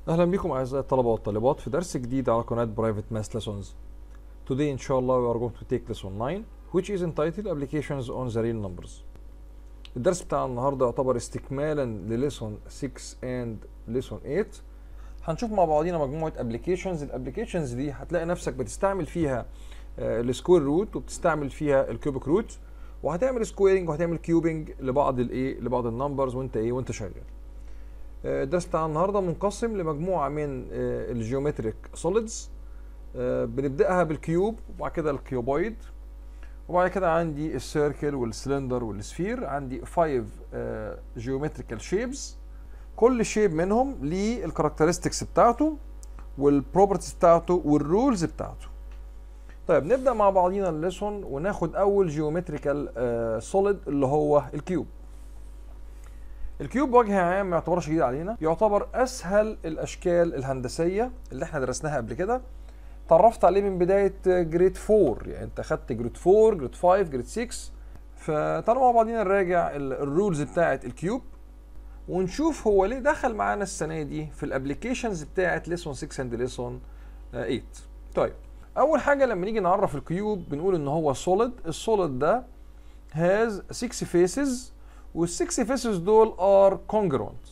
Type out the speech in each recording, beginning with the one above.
أهلا بكم أعزائي الطلبة والطالبات في درس جديد على قناة Private Math Lessons. Today إن شاء الله we are going to take lesson 9 which is entitled Applications on the Real Numbers. الدرس بتاع النهاردة يعتبر استكمالا لليسون 6 and lesson 8 هنشوف مع بعضينا مجموعة applications الابليكيشنز دي هتلاقي نفسك بتستعمل فيها السكوير روت وبتستعمل فيها الكيوبيك روت وهتعمل سكويرنج وهتعمل كيوبنج لبعض الايه لبعض النمبرز وانت ايه وانت شغال الدرس بتاع النهارده منقسم لمجموعه من الجيومتريك سوليدز بنبداها بالكيوب وبعد كده الكيوبويد وبعد كده عندي السيركل والسلندر والسفير عندي 5 جيومتريكال شيبس كل شيب منهم ليه الكاركترستكس بتاعته والبروبرتيز بتاعته والرولز بتاعته طيب نبدا مع بعضينا الليسون وناخد اول جيومتريكال سوليد اللي هو الكيوب الكيوب بوجه عام ما يعتبرش جديد علينا يعتبر اسهل الاشكال الهندسيه اللي احنا درسناها قبل كده تعرفت عليه من بدايه جريد 4 يعني انت خدت جريد 4 جريد 5 جريد 6 فتعالوا مع بعضينا نراجع الرولز بتاعه الكيوب ونشوف هو ليه دخل معانا السنه دي في الابلكيشنز بتاعه ليسون 6 اند ليسون 8 طيب اول حاجه لما نيجي نعرف الكيوب بنقول ان هو سوليد السوليد ده هاز 6 فيسز والسكس فيسز دول ار كونجرونت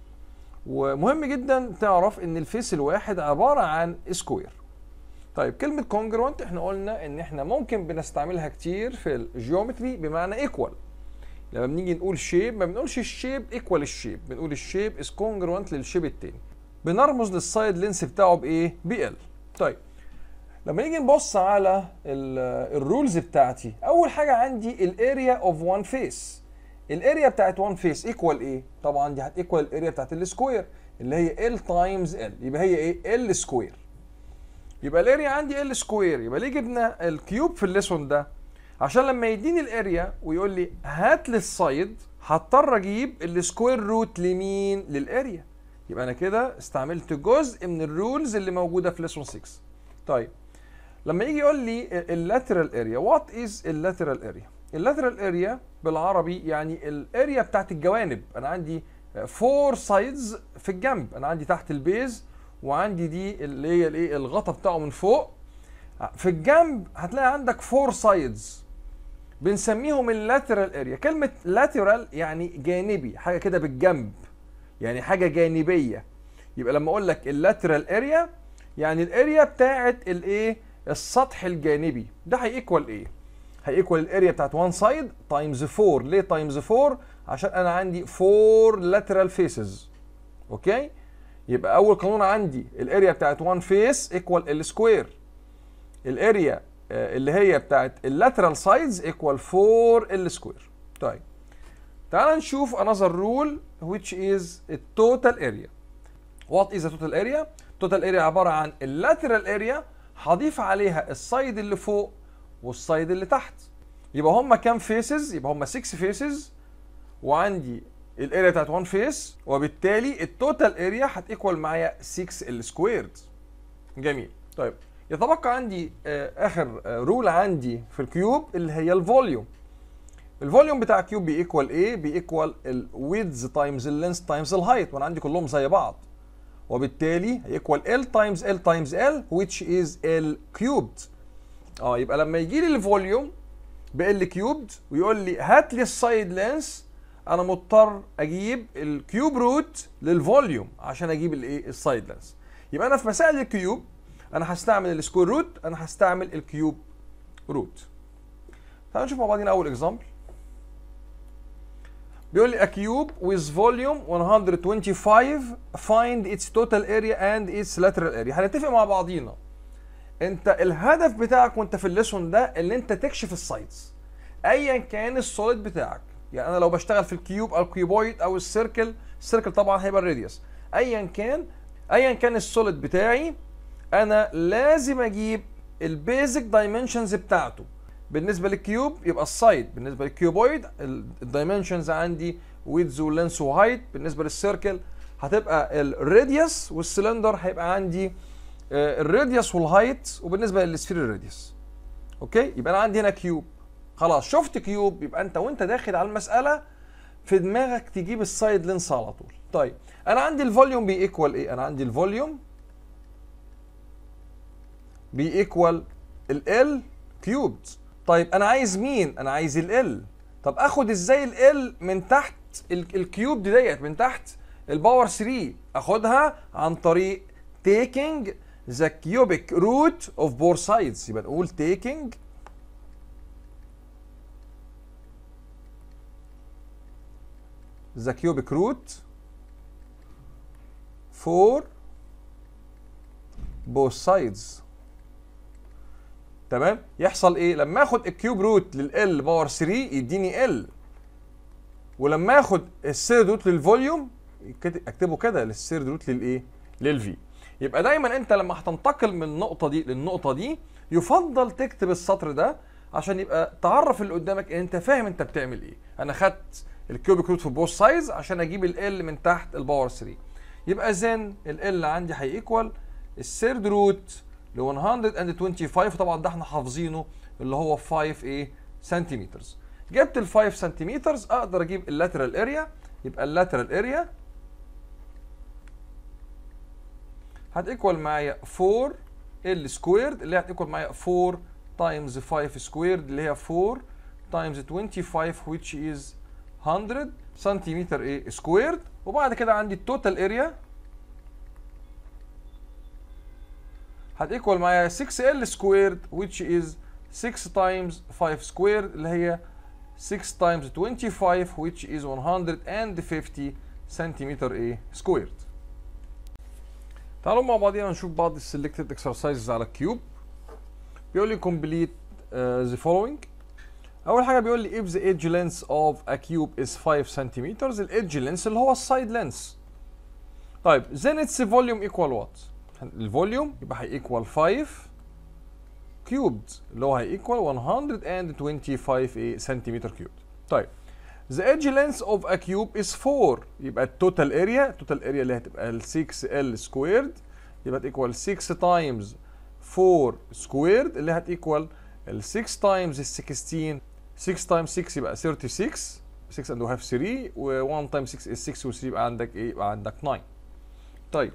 ومهم جدا تعرف ان الفيس الواحد عباره عن سكوير طيب كلمه كونجرونت احنا قلنا ان احنا ممكن بنستعملها كتير في الجيومتري بمعنى ايكوال لما بنيجي نقول شيب ما بنقولش الشيب ايكوال الشيب بنقول الشيب از كونجرونت للشيب التاني بنرمز للسايد لينس بتاعه بايه بال طيب لما نيجي نبص على الرولز بتاعتي اول حاجه عندي الاريا اوف وان فيس الاريا بتاعت وان فيس ايكوال ايه؟ طبعا دي هتيكوال الاريا بتاعت السكوير اللي هي ال تايمز ال يبقى هي ايه؟ ال سكوير يبقى الاريا عندي ال سكوير يبقى ليه جبنا الكيوب في الليسون ده؟ عشان لما يديني الاريا ويقول لي هات لي السايد هضطر اجيب السكوير روت لمين؟ للاريا يبقى انا كده استعملت جزء من الرولز اللي موجوده في ليسون 6 طيب لما يجي يقول لي اللاترال اريا وات از اللاترال اريا اللاترال اريا بالعربي يعني الاريا بتاعت الجوانب انا عندي فور سايدز في الجنب انا عندي تحت البيز وعندي دي اللي هي الايه الغطا بتاعه من فوق في الجنب هتلاقي عندك فور سايدز بنسميهم اللاترال اريا كلمه لاترال يعني جانبي حاجه كده بالجنب يعني حاجه جانبيه يبقى لما اقول لك اللاترال اريا يعني الاريا بتاعت الايه السطح الجانبي ده هيكوال ايه هيكوال الاريا بتاعت وان سايد تايمز 4 ليه تايمز 4 عشان انا عندي 4 لاترال فيسز اوكي يبقى اول قانون عندي الاريا بتاعت وان فيس ايكوال ال سكوير الاريا اللي هي بتاعت اللاترال سايدز ايكوال 4 ال سكوير طيب تعال نشوف another rule which is التوتال اريا what is the total area total area عباره عن اللاترال اريا هضيف عليها السايد اللي فوق والسايد اللي تحت يبقى هم كام فيسز يبقى هم 6 فيسز وعندي الاريا بتاعت 1 فيس وبالتالي التوتال اريا هتيكوال معايا 6 السكويرد جميل طيب يتبقى عندي آه اخر آه رول عندي في الكيوب اللي هي الفوليوم الفوليوم بتاع الكيوب بيكوال ايه بيكوال الويدز تايمز اللينس تايمز الهايت وانا عندي كلهم زي بعض وبالتالي هيكوال ال تايمز ال تايمز ال which is ال كيوبد اه يبقى لما يجي لي الفوليوم بال كيوبد ويقول لي هات لي السايد لينس انا مضطر اجيب الكيوب روت للفوليوم عشان اجيب الايه السايد لينس يبقى انا في مسائل الكيوب انا هستعمل السكوير روت انا هستعمل الكيوب روت تعالوا نشوف مع بعضينا اول اكزامبل بيقول لي a cube with volume 125 find its total area and its lateral area هنتفق مع بعضينا انت الهدف بتاعك وانت في الليسون ده ان انت تكشف السايدز ايا كان السوليد بتاعك يعني انا لو بشتغل في الكيوب او الكيوبويد او السيركل السيركل طبعا هيبقى الراديوس ايا كان ايا كان السوليد بتاعي انا لازم اجيب البيزك دايمنشنز بتاعته بالنسبه للكيوب يبقى السايد بالنسبه للكيوبويد الدايمنشنز عندي ويدز ولينس وهايت بالنسبه للسيركل هتبقى الراديوس والسلندر هيبقى عندي الراديوس والهايت وبالنسبه للسفير الراديوس اوكي يبقى انا عندي هنا كيوب خلاص شفت كيوب يبقى انت وانت داخل على المساله في دماغك تجيب السايد لينس على طول طيب انا عندي الفوليوم بي ايكوال ايه انا عندي الفوليوم بي ايكوال ال كيوبد طيب انا عايز مين انا عايز ال طب اخد ازاي ال من تحت الكيوب دي ديت من تحت الباور 3 اخدها عن طريق taking the cubic root of both sides يبقى نقول taking the cubic root for both sides تمام يحصل ايه لما اخد الكيوب روت لل باور 3 يديني ال ولما اخد السيرد روت للفوليوم اكتبه كده للسيرد روت للايه للفي يبقى دايما انت لما هتنتقل من النقطه دي للنقطه دي يفضل تكتب السطر ده عشان يبقى تعرف اللي قدامك ان انت فاهم انت بتعمل ايه انا خدت الكيوبيك روت في بوث سايز عشان اجيب ال من تحت الباور 3 يبقى زين ال عندي هيكوال السيرد روت ل 125 طبعا ده احنا حافظينه اللي هو 5 ايه سنتيمتر جبت ال 5 سنتيمتر اقدر اجيب اللاترال اريا يبقى اللاترال اريا هتيكوال معايا 4 ال سكويرد اللي هتيكوال معايا 4 تايمز 5 سكويرد اللي هي 4 تايمز 25 which is 100 سنتيمتر ايه سكويرد وبعد كده عندي التوتال اريا هتيكوال معايا 6 ال سكويرد which is 6 times 5 سكويرد اللي هي 6 times 25 which is 150 سنتيمتر ايه سكويرد تعالوا مع بعضينا نشوف بعض السلكتد اكسرسايزز على الكيوب بيقول لي complete uh, the following اول حاجه بيقول لي if the edge length of a cube is 5 centimeters الادج length اللي هو السايد length طيب then its volume equal what الفوليوم يبقى هيكوال 5 كيوبد اللي هو هيكوال 125 ايه سنتيمتر كيوبد طيب The edge length of a cube is 4 يبقى التوتال اريا التوتال اريا اللي هتبقى ال 6L سكويرد يبقى هتيكوال 6 تايمز 4 سكويرد اللي هتيكوال ال 6 تايمز ال 16 6 تايمز 6 يبقى 36 6 and we have 3 و 1 تايمز 6 is 6 و 3 يبقى عندك ايه يبقى عندك 9 طيب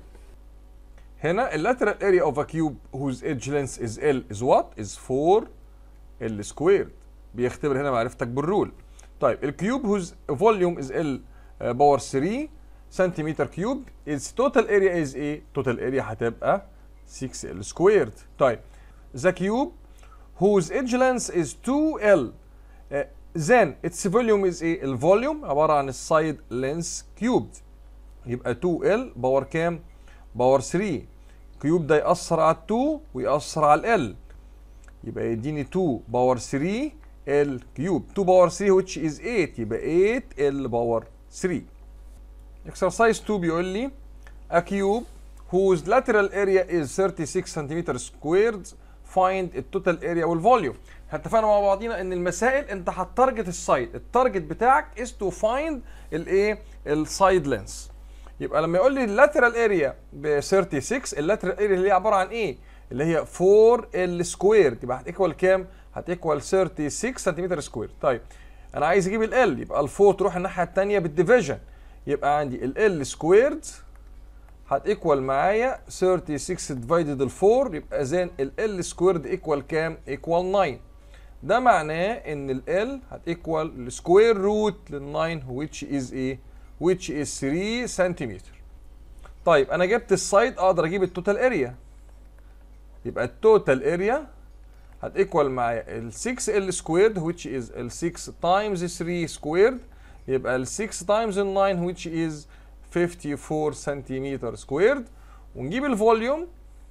هنا اللاترال area of a cube whose edge length is L is what? is 4 L squared بيختبر هنا معرفتك بالرول طيب الكيوب whose volume is L باور 3 سنتيمتر كيوب its total area is ايه؟ total area هتبقى 6L squared طيب the cube whose edge length is 2L uh, then its volume is ايه؟ الفوليوم عبارة عن السايد length cubed يبقى 2L باور كام؟ باور 3 كيوب ده يأثر على 2 ويأثر على ال يبقى يديني 2 باور 3 ال كيوب 2 باور 3 which is 8 يبقى 8 ال باور 3 exercise 2 بيقول لي a cube whose lateral area is 36 cm squared find the total area والفوليوم اتفقنا مع بعضينا ان المسائل انت هتارجت السايد التارجت بتاعك is to find الايه السايد لينس يبقى لما يقول لي اللاترال اريا ب 36 اللاترال اريا اللي هي عباره عن ايه؟ اللي هي 4 ال سكوير يبقى هتيكوال كام؟ هتيكوال 36 سنتيمتر سكوير طيب انا عايز اجيب ال يبقى ال 4 تروح الناحيه الثانيه بالديفيجن يبقى عندي ال ال سكويرد هتيكوال معايا 36 ديفايدد ال 4 يبقى زين ال ال سكويرد ايكوال كام؟ ايكوال 9 ده معناه ان ال ال هتيكوال السكوير روت لل 9 which is ايه؟ which is 3 سنتيمتر طيب انا جبت السايد اقدر اجيب التوتال اريا يبقى التوتال اريا هتيكوال معايا ال 6 ال سكويرد which is ال 6 times 3 سكويرد يبقى ال 6 times ال 9 which is 54 سنتيمتر سكويرد ونجيب الفوليوم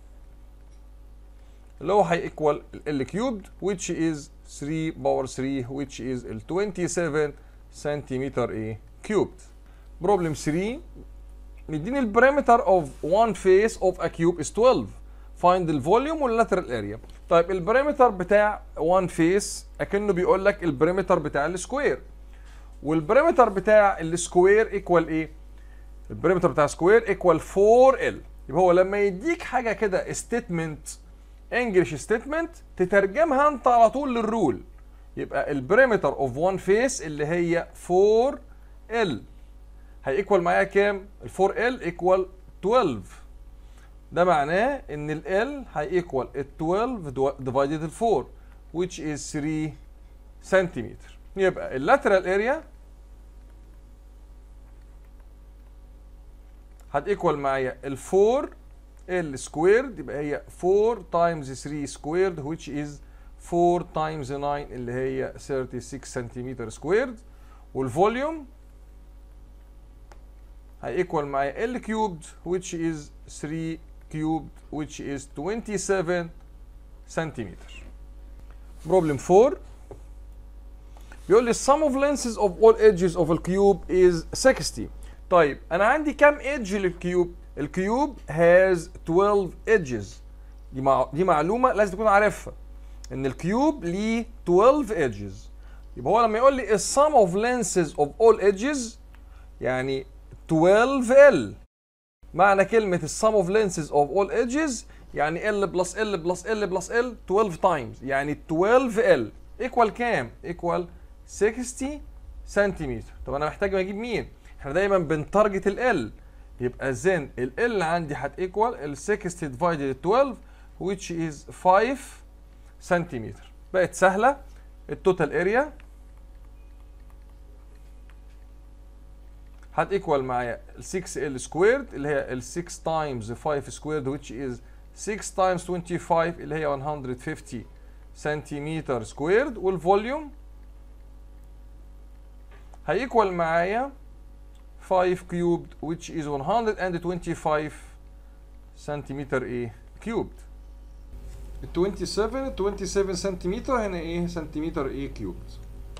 اللي هو هيكوال ال كيوبد which is 3 باور 3 which is ال 27 سنتيمتر ايه كيوبد بروبلم 3 مديني البريمتر اوف one face of a cube is 12 find الفوليوم واللاترال اريا طيب البريمتر بتاع one face اكنه بيقول لك البريمتر بتاع السكوير والبريمتر بتاع السكوير ايكوال ايه البريمتر بتاع سكوير ايكوال 4 ال يبقى هو لما يديك حاجه كده ستيتمنت انجلش ستيتمنت تترجمها انت على طول للرول يبقى البريمتر اوف one face اللي هي 4 ال هيكوال معايا كام ال 4 ال ايكوال 12 ده معناه ان ال L هيكوال ال 12 divided ال 4 which is 3 سنتيمتر يبقى اللاترال اريا هتيكوال معايا ال 4 ال سكويرد يبقى هي 4 تايمز 3 سكويرد which is 4 تايمز 9 اللي هي 36 سنتيمتر سكويرد والفوليوم هيكوال معايا ال كيوبد which is 3 كيوبد which is 27 سنتيمتر بروبلم 4 بيقول لي sum of lenses of all edges of a cube is 60 طيب انا عندي كام ايدج للكيوب الكيوب has 12 edges دي مع... دي معلومه لازم تكون عارفها ان الكيوب ليه 12 edges يبقى هو لما يقول لي sum of lenses of all edges يعني 12 L معنى كلمة السم اوف lenses of all edges يعني L بلس L بلس L بلس L 12 times يعني 12 L ايكوال كام؟ ايكوال 60 سنتيمتر طب انا محتاج اجيب مين؟ احنا دايما بنتارجت ال L يبقى زين ال L عندي هتيكوال ال 60 divided 12 which is 5 سنتيمتر بقت سهلة التوتال اريا هتيكوال معايا ال 6 ال سكويرد اللي هي ال 6 تايمز 5 سكويرد which is 6 تايمز 25 اللي هي 150 سنتيمتر سكويرد والفوليوم هيكوال معايا 5 كيوبد which is 125 سنتيمتر ايه كيوبد ال 27 ال 27 سنتيمتر هنا ايه سنتيمتر ايه كيوبد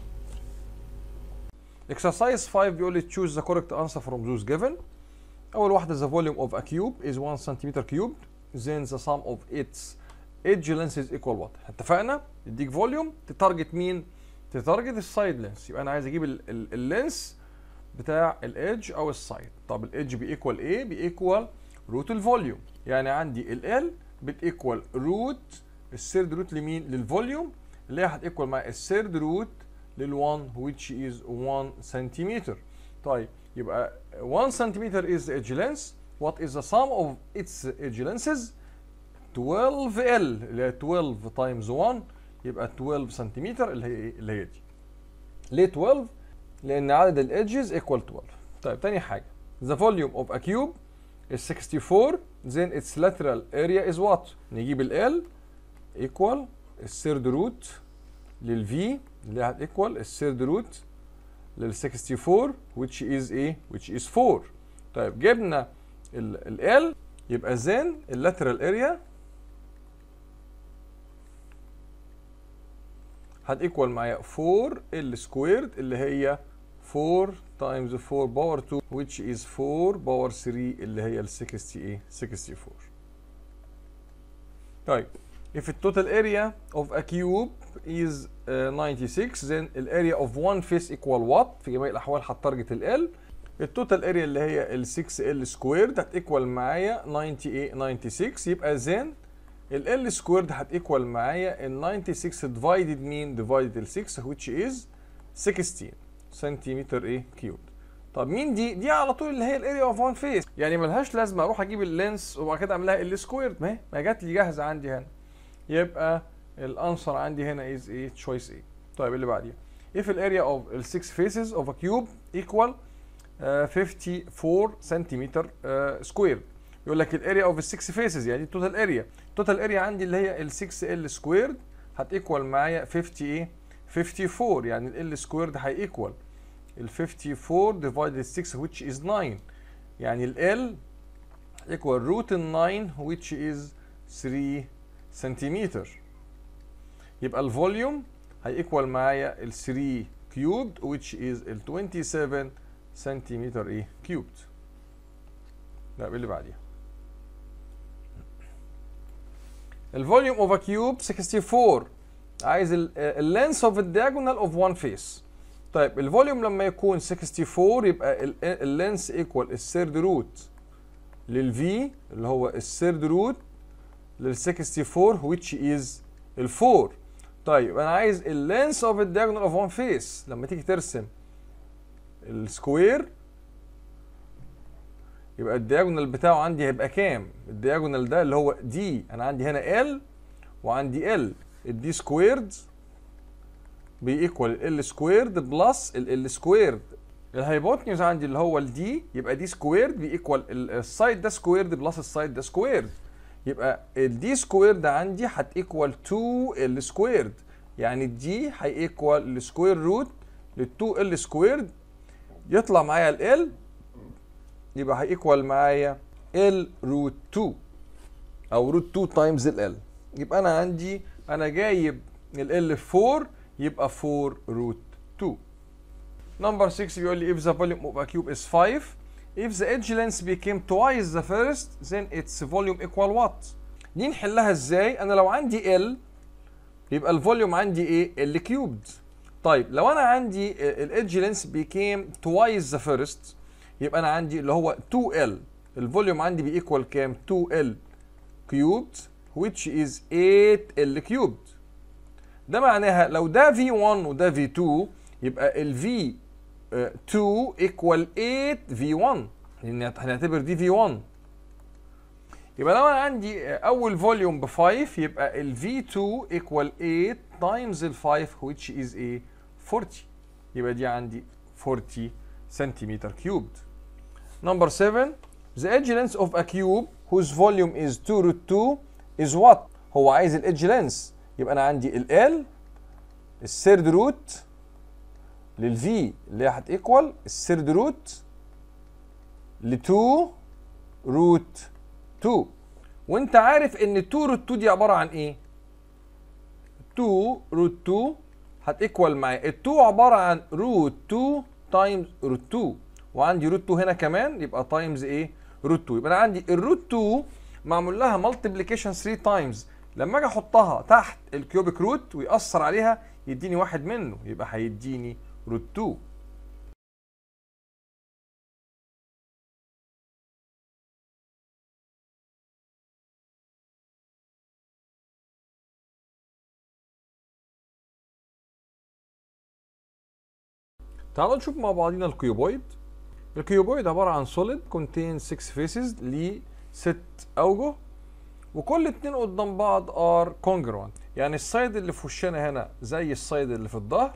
Exercise 5 بيقول لي choose the correct answer from those given. أول واحدة the volume of a cube is 1 centimeter cubed. Then the sum of its edge lenses equal what؟ اتفقنا؟ يديك فوليوم تتارجت مين؟ تتارجت السايد لينس يبقى أنا عايز أجيب اللينس بتاع الإيدج أو السايد. طب الإيدج بيكوال إيه؟ بيكوال روت الفوليوم. يعني عندي ال L بتيكوال روت السيرد روت لمين؟ للفوليوم اللي هي هتيكوال مع السيرد روت لل1 which is 1 centimeter طيب يبقى 1 centimeter is the edge length what is the sum of its edge lenses 12L اللي هي 12 times 1 يبقى 12 سنتيمتر اللي هي ايه اللي هي دي ليه 12 لان عدد الادجز equal 12 طيب تاني حاجه the volume of a cube is 64 then its lateral area is what نجيب ال L equal الثيرد روت للفي اللي هتيكوال الثيرد روت لل 64 which is ايه which is 4 طيب جبنا ال L يبقى زين اللاترال اريا هتيكوال معايا 4 ال سكويرد اللي هي 4 تايمز 4 باور 2 which is 4 باور 3 اللي هي ال 60 ايه 64 طيب if the total area of a cube is uh, 96 then the area of one face equal what في جميع الاحوال هتارجت ال L التوتال اريا اللي هي ال 6 ال سكويرد هتيكوال معايا 98 96 يبقى زين ال ال سكويرد هتيكوال معايا ال 96 ديفايدد مين ديفايدد ال 6 which is 16 سنتيمتر ايه كيوب طب مين دي دي على طول اللي هي الاريا اوف وان فيس يعني ملهاش لازمه اروح اجيب اللينس وبعد كده اعملها ال سكويرد ما هي ما جات لي جاهزه عندي هنا يبقى الانسر عندي هنا از ايه تشويس ايه طيب اللي بعديها if the area of the six faces of a cube equal uh, 54 سنتيمتر سكوير يقول لك الاريا اوف السكس فيسز يعني التوتال اريا التوتال اريا عندي اللي هي ال 6 ال سكويرد هتيكوال معايا 50 ايه 54 يعني ال سكويرد هيكوال ال 54 divided 6 which is 9 يعني ال L equal root ال 9 which is 3 سنتيمتر يبقى الفوليوم هيكوال معايا ال 3 كيوبد which is ال 27 سنتيمتر ايه كيوبد لا اللي بعديها الفوليوم اوف ا كيوب 64 عايز اللينس اوف الدياجونال اوف وان فيس طيب الفوليوم لما يكون 64 يبقى اللينس ايكوال الثيرد روت للفي اللي هو الثيرد روت لل 64 which is ال 4 طيب انا عايز اللينس اوف الدياجونال اوف وان فيس لما تيجي ترسم السكوير يبقى الدياجونال بتاعه عندي هيبقى كام الدياجونال ده اللي هو دي انا عندي هنا ال وعندي ال الدي سكويرد بيكوال ال سكويرد بلس ال سكويرد الهايبوتنيوز عندي اللي هو الدي يبقى دي سكويرد بيكوال السايد ده سكويرد بلس السايد ده سكويرد يبقى الدي سكويرد عندي هتيكوال 2 ال سكويرد يعني الدي هيكوال السكوير روت لل 2 ال سكويرد يطلع معايا ال ال يبقى هيكوال معايا ال روت 2 او روت 2 تايمز ال ال يبقى انا عندي انا جايب ال ال 4 يبقى 4 روت 2 نمبر 6 بيقول لي if the volume of a cube is 5 if the edge length became twice the first then its volume equal what دي نحلها ازاي انا لو عندي ال يبقى الفوليوم عندي ايه ال كيوبد طيب لو انا عندي الايدج لينس became twice the first يبقى انا عندي اللي هو 2L الفوليوم عندي بيكوال كام 2L كيوبد which is 8L cubed ده معناها لو ده V1 وده V2 يبقى ال V2 equal 8 V1 لان هنعتبر دي V1 يبقى لو انا عندي اول فوليوم ب 5 يبقى ال V2 equal 8 times ال 5 which is a 40 يبقى دي عندي 40 سنتيمتر cubed Number 7 The edge length of a cube whose volume is 2 root 2 is what؟ هو عايز ال edge length يبقى أنا عندي ال L الثيرد روت لل V اللي هي هتيكوال الثيرد روت ل 2 روت 2 وأنت عارف إن 2 روت 2 دي عبارة عن إيه؟ 2 روت 2 هتيكوال معايا ال 2 عبارة عن روت 2 تايمز روت 2 وعندي روت 2 هنا كمان يبقى تايمز ايه روت 2 يبقى انا عندي الروت 2 معمول لها مالتيبليكيشن 3 تايمز لما اجي احطها تحت الكيوبيك روت ويأثر عليها يديني واحد منه يبقى هيديني روت 2 تعالوا نشوف مع بعضينا الكيوبويد الكيوبويد عبارة عن سوليد contains 6 faces ليه ست أوجه وكل اتنين قدام بعض ار congruent يعني السايد اللي في وشنا هنا زي السايد اللي في الظهر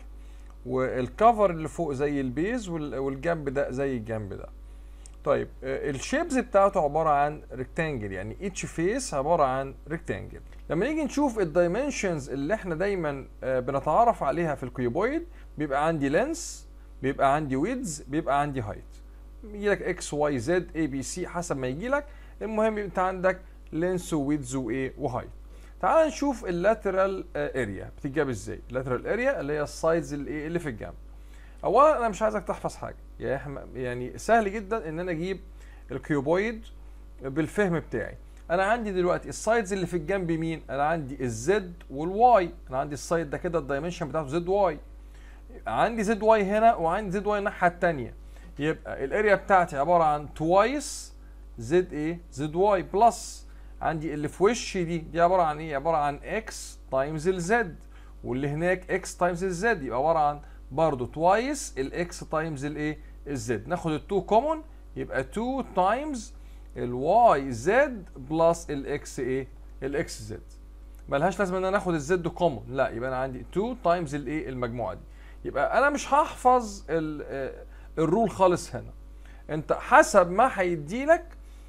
والكفر اللي فوق زي البيز والجنب ده زي الجنب ده طيب الشيبز بتاعته عبارة عن ريكتانجل يعني each face عبارة عن ريكتانجل لما نيجي نشوف الدايمنشنز اللي احنا دايما بنتعرف عليها في الكيوبويد بيبقى عندي لينس بيبقى عندي ويدز بيبقى عندي هايت يجي لك اكس واي زد اي بي سي حسب ما يجي لك المهم انت عندك لينس وويدز وايه وهايت تعال نشوف اللاترال اريا بتتجاب ازاي اللاترال اريا اللي هي السايدز اللي اللي في الجنب اولا انا مش عايزك تحفظ حاجه يعني سهل جدا ان انا اجيب الكيوبويد بالفهم بتاعي انا عندي دلوقتي السايدز اللي في الجنب مين انا عندي الزد والواي انا عندي السايد ده كده الدايمنشن بتاعته زد واي عندي زد واي هنا وعندي زد واي الناحيه الثانيه يبقى الاريا بتاعتي عباره عن توايس زد ايه زد واي بلس عندي اللي في وشي دي دي عباره عن ايه عباره عن اكس تايمز الزد واللي هناك اكس تايمز الزد يبقى عباره عن برضه توايس الاكس تايمز الايه الزد ناخد ال2 كومون يبقى 2 تايمز الواي زد بلس الاكس ايه الاكس زد ملهاش لازمه ان انا اخد الزد كومون لا يبقى انا عندي 2 تايمز الايه المجموعه دي يبقى انا مش هحفظ الرول خالص هنا انت حسب ما هيديلك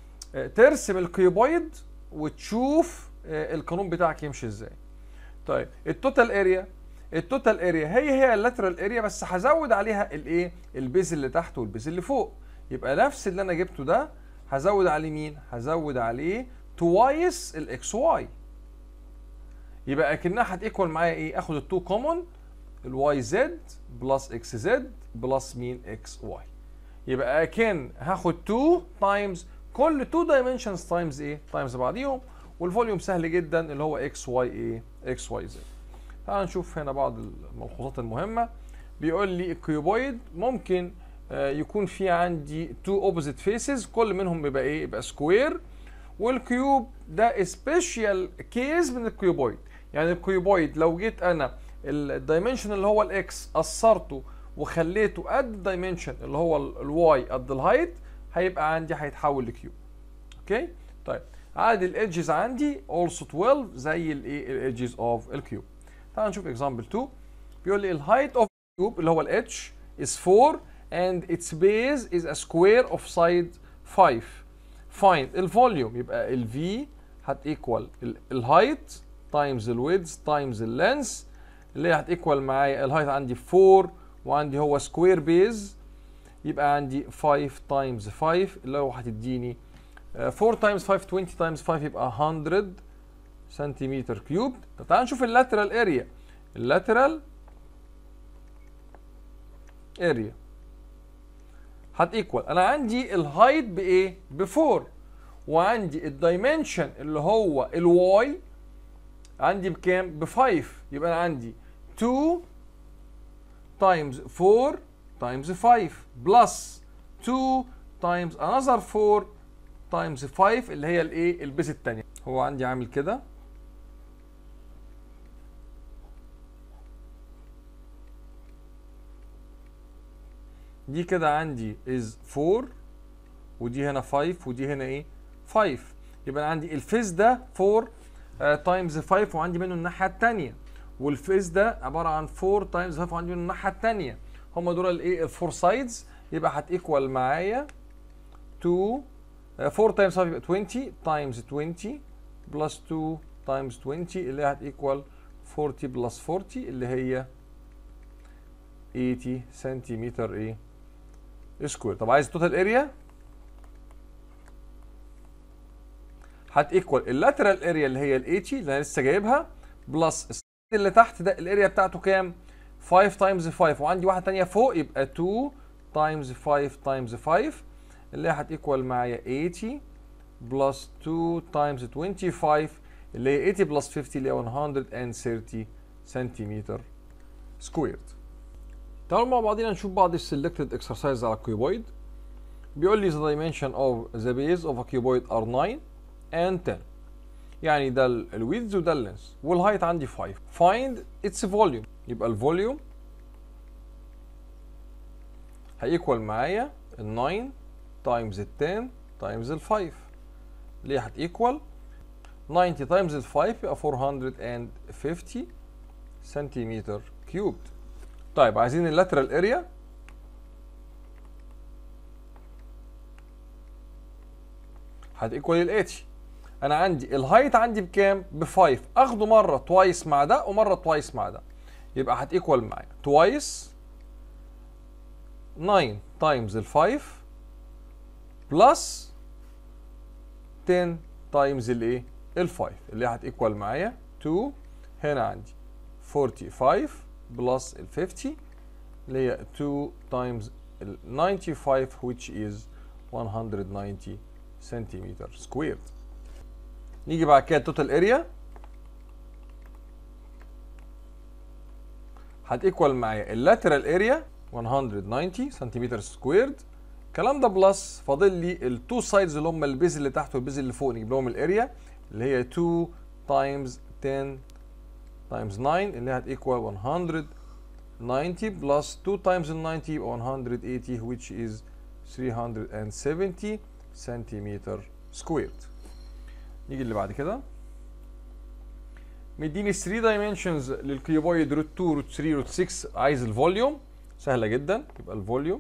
ترسم الكيوبويد وتشوف القانون بتاعك يمشي ازاي طيب التوتال اريا التوتال اريا هي هي اللاترال اريا بس هزود عليها الايه البيز اللي تحت والبيز اللي فوق يبقى نفس اللي انا جبته ده هزود عليه مين هزود عليه توايس الاكس واي يبقى اكنها هتيكوال معايا ايه اخد التو كومون الواي زد بلس اكس زد بلس مين اكس واي يبقى اكن هاخد 2 تايمز كل 2 دايمنشنز تايمز ايه تايمز بعضيهم والفوليوم سهل جدا اللي هو اكس واي ايه اكس واي زد تعال نشوف هنا بعض الملحوظات المهمه بيقول لي الكيوبويد ممكن يكون في عندي 2 اوبوزيت فيسز كل منهم بيبقى ايه يبقى سكوير والكيوب ده سبيشال كيس من الكيوبويد يعني الكيوبويد لو جيت انا الدايمنشن اللي هو الاكس قصرته وخليته قد الدايمنشن اللي هو الواي قد الهايت هيبقى عندي هيتحول لكيوب اوكي طيب عدد الايدجز عندي also 12 زي الايه الايدجز اوف الكيوب تعال نشوف اكزامبل 2 بيقول لي الهايت اوف الكيوب اللي هو الاتش is 4 and its base is a square of side 5 find الفوليوم يبقى ال V هت equal الهايت تايمز الويدز تايمز اللينس اللي هي هت equal معايا الهايت عندي 4 وعندي هو سكوير بيز يبقى عندي 5 تايمز 5 اللي هو هتديني 4 تايمز 5 20 تايمز 5 يبقى 100 سنتيمتر كيوب طب تعال نشوف اللاترال اريا اللاترال اريا هت ايكوال انا عندي الهايت بايه ب 4 وعندي الدايمنشن اللي هو الواي عندي بكام ب 5 يبقى انا عندي 2 تايمز 4 تايمز 5 بلس 2 تايمز another 4 تايمز 5 اللي هي الايه البيس الثانيه هو عندي عامل كده دي كده عندي is 4 ودي هنا 5 ودي هنا ايه 5 يبقى انا عندي الفيس ده 4 تايمز 5 وعندي منه الناحيه الثانيه والفيس ده عباره عن 4 تايمز 5 وعندي منه الناحيه الثانيه هم دول الايه الفور سايدز يبقى هتيكوال معايا 2 4 تايمز 5 يبقى 20 تايمز 20 بلس 2 تايمز 20 اللي هي هتيكوال 40 بلس 40 اللي هي 80 سنتيمتر ايه سكوير طب عايز التوتال اريا هتيكوال اللاترال اريا اللي هي ال 80 اللي انا لسه جايبها بلس السايد اللي تحت ده الاريا بتاعته كام 5 تايمز 5 وعندي واحده ثانيه فوق يبقى 2 تايمز 5 تايمز 5 اللي هي هتيكوال معايا 80 بلس 2 تايمز 25 اللي هي 80 بلس 50 اللي هي 130 سنتيمتر سكويرد تعالوا مع بعضينا نشوف بعض السلكتد اكسرسايز على الكيوبويد بيقول لي the dimension of the base of a cuboid are 9 and 10 يعني ده الويدز وده اللينس والهايت عندي 5 find its volume يبقى الفوليوم هيكوال معايا ال 9 تايمز ال 10 تايمز ال 5 اللي هتيكوال 90 تايمز ال 5 يبقى 450 سنتيمتر كيوبد طيب عايزين اللاترال اريا هتيكوال ال 80 انا عندي الهايت عندي بكام ب 5 اخده مره توايس مع ده ومره توايس مع ده يبقى هتيكوال معايا توايس 9 تايمز ال 5 بلس 10 تايمز الايه ال 5 اللي هتيكوال معايا 2 هنا عندي 45 بلس ال 50 اللي هي 2 تايمز ال 95 which is 190 سنتيمتر سكويرد نيجي بعد كده التوتال اريا هتيكوال معايا اللاترال اريا 190 سنتيمتر سكويرد الكلام ده بلس فاضل لي التو سايدز اللي هم البيز اللي تحت والبيز اللي فوق نجيب لهم الاريا اللي هي 2 تايمز 10 تايمز 9 اللي هي هتيكوال 190 بلس 2 تايمز ال 90 يبقى 180 which is 370 سنتيمتر سكويرد نيجي اللي بعد كده مديني 3 دايمنشنز للكيوبويد روت 2 روت 3 روت 6 عايز الفوليوم سهله جدا يبقى الفوليوم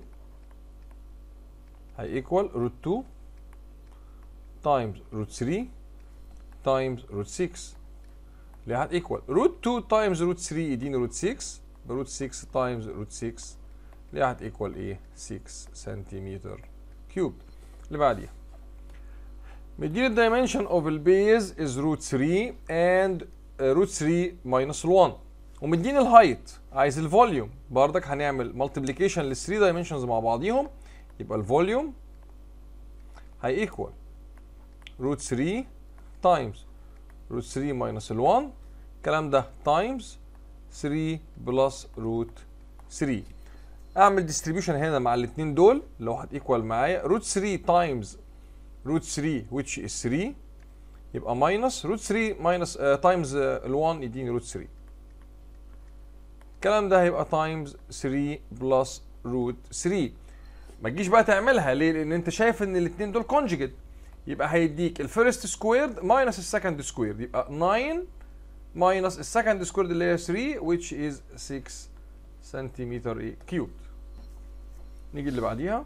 هي ايكوال روت 2 تايمز روت 3 تايمز روت 6 اللي هت ايكوال روت 2 تايمز روت 3 يديني روت 6 بروت 6 تايمز روت 6 اللي هت ايكوال ايه 6 سنتيمتر كيوب اللي بعديها مديني الدايمنشن اوف البيز از روت 3 اند روت 3 ماينس 1 ومديني الهايت عايز الفوليوم بردك هنعمل مالتيبليكيشن لل 3 دايمنشنز مع بعضيهم يبقى الفوليوم هي ايكوال روت 3 تايمز روت 3 ماينس ال 1 الكلام ده تايمز 3 بلس روت 3 اعمل ديستريبيوشن هنا مع الاثنين دول اللي هو هتيكوال معايا روت 3 تايمز روت 3 which is 3 يبقى ماينس روت 3 ماينس تايمز ال 1 يديني روت 3 الكلام ده هيبقى تايمز 3 بلس روت 3 ما تجيش بقى تعملها ليه لان انت شايف ان الاثنين دول كونجيجيت يبقى هيديك الفيرست سكويرد ماينس السكند سكويرد يبقى 9 ماينس السكند سكويرد اللي هي 3 which is 6 سنتيمتر ايه كيوب نيجي اللي بعديها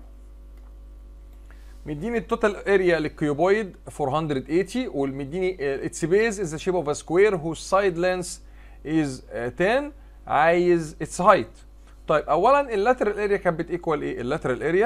مديني التوتال اريا للكيوبويد 480 والمديني اتس بيز از ذا شيب اوف ا سكوير whose side length is 10 عايز اتس هايت طيب اولا اللاترال اريا كانت بتيكوال ايه اللاترال اريا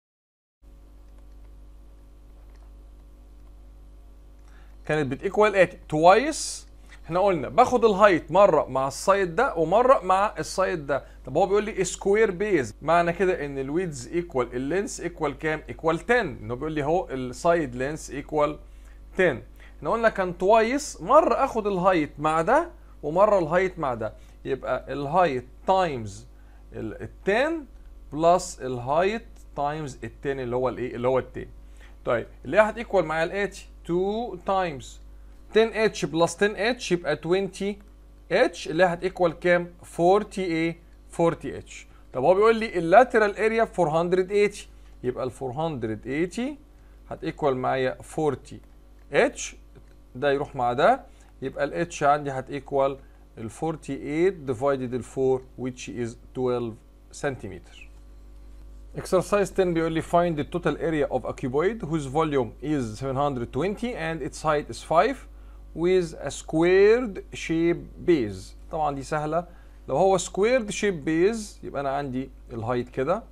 كانت بتيكوال اتي توايس احنا قلنا باخد الهايت مره مع السايد ده ومره مع السايد ده طب هو بيقول لي سكوير بيز معنى كده ان الويدز ايكوال اللينس ايكوال كام ايكوال 10 انه بيقول لي اهو السايد لينس ايكوال 10 احنا قلنا كان توايس مره اخد الهايت مع ده ومره الهايت مع ده يبقى الهايت تايمز ال 10 بلس الهايت تايمز ال 10 اللي هو الايه اللي هو ال 10 طيب اللي هي هتيكوال معايا الاتي 2 تايمز 10 اتش بلس 10 اتش يبقى 20 اتش اللي هي هتيكوال كام 40 ايه 40 اتش طب هو بيقول لي اللاترال اريا 480 يبقى ال 480 هتيكوال معايا 40 اتش ده يروح مع ده يبقى الاتش عندي هتيكوال ال 48 divided ال 4 which is 12 سنتيمتر Exercise 10 بيقول لي find the total area of a cuboid whose volume is 720 and its height is 5 with a squared shape base طبعا دي سهلة لو هو squared shape base يبقى أنا عندي الهايت كده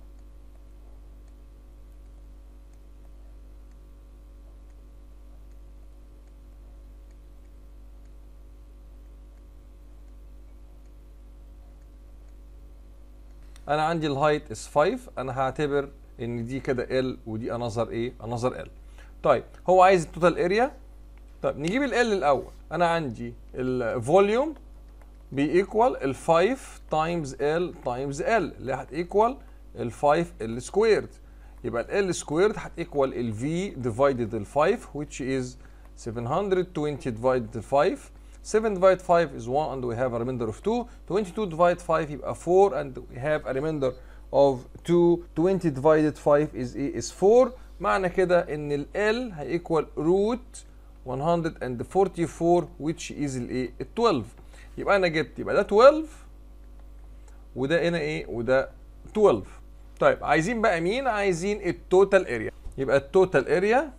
انا عندي الهايت از 5 انا هعتبر ان دي كده ال ودي انظر ايه انظر ال طيب هو عايز التوتال اريا طيب نجيب ال الاول انا عندي الفوليوم بيكوال ال 5 تايمز ال تايمز ال اللي هتيكوال ال 5 ال سكويرد يبقى ال سكويرد هتيكوال ال في ديفايدد ال 5 which is 720 divided ال 5 7 divided 5 is 1 and we have a remainder of 2 22 divided 5 يبقى 4 and we have a remainder of 2 20 divided 5 is ايه is 4 معنى كده ان ال L هيكوال root 144 which is الايه ال 12 يبقى انا جبت يبقى ده 12 وده هنا ايه وده 12 طيب عايزين بقى مين عايزين التوتال اريا يبقى التوتال اريا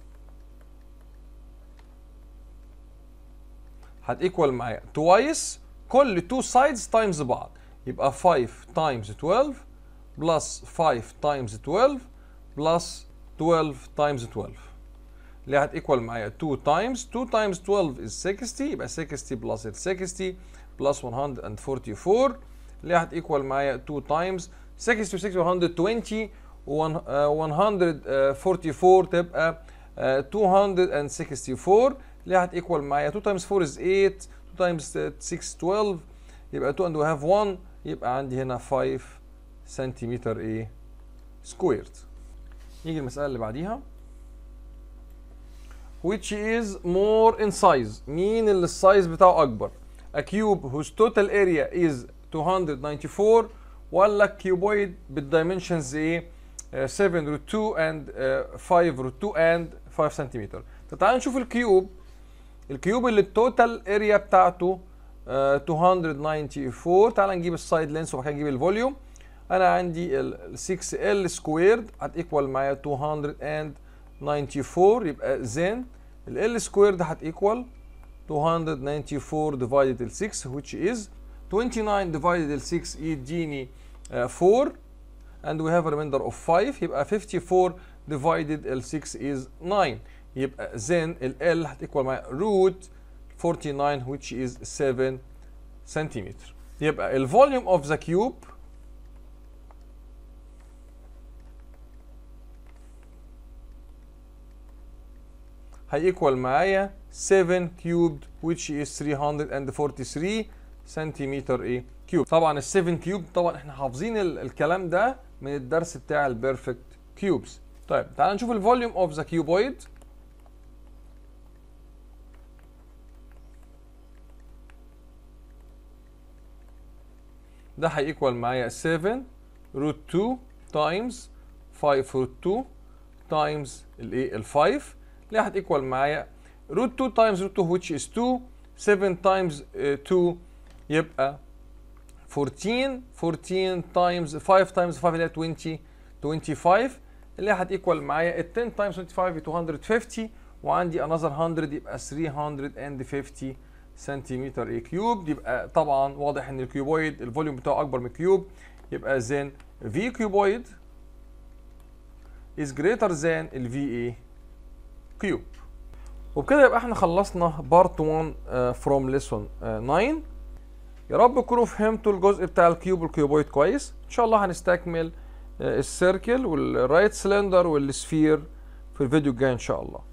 هتيكوال معايا توايس كل تو سايدز تايمز بعض يبقى 5 تايمز 12 بلس 5 تايمز 12 بلس 12 تايمز 12 اللي هتيكوال معايا 2 تايمز 2 تايمز 12 is 60 يبقى 60 بلس ال 60 بلس 144 اللي هتيكوال معايا 2 تايمز 60 و 6 120 و 144 تبقى 264 اللي هتيكوال معايا 2 تايمز 4 is 8 2 تايمز 6 12 يبقى 2 and we have 1 يبقى عندي هنا 5 سنتيمتر ايه سكويرد نيجي المسألة اللي بعديها which is more in size مين اللي السايز بتاعه أكبر a cube whose total area is 294 ولا كيوبويد بالدايمنشنز ايه 7 root 2 and uh, 5 root 2 and 5 سنتيمتر طب تعالى نشوف الكيوب الكيوب اللي التوتال اريا بتاعته uh, 294 تعالى نجيب السايد لينس وبعد كده نجيب الفوليوم انا عندي ال 6 ال سكويرد هتيكوال معايا 294 يبقى زين ال ال سكويرد هتيكوال 294 divided ال 6 which is 29 divided ال 6 يديني uh, 4 and we have a remainder of 5 يبقى 54 divided ال 6 is 9 يبقى then ال L هتيكوال معايا root 49 which is 7 سنتيمتر يبقى ال volume of the cube هيكوال معايا 7 cubed which is 343 سنتيمتر ايه كيوب طبعا ال 7 كيوب طبعا احنا حافظين ال الكلام ده من الدرس بتاع البيرفكت كيوبس طيب تعال نشوف الفوليوم اوف ذا كيوبويد ده هيكوال معايا 7 روت 2 تايمز 5 روت 2 تايمز الايه ال 5 اللي هتيكوال معايا روت 2 تايمز روت 2 which is 2 7 تايمز 2 يبقى 14 14 تايمز 5 تايمز 5 اللي هي 20 25 اللي هتيكوال معايا ال 10 تايمز 25 ب 250 وعندي انذر 100 يبقى 350 سنتيمتر اي كيوب يبقى طبعا واضح ان الكيوبويد الفوليوم بتاعه اكبر من الكيوب يبقى زين في كيوبويد is greater than ال VA كيوب وبكده يبقى احنا خلصنا بارت 1 uh, from lesson uh, 9 يا رب تكونوا فهمتوا الجزء بتاع الكيوب والكيوبويد كويس ان شاء الله هنستكمل uh, السيركل والرايت سلندر والسفير في الفيديو الجاي ان شاء الله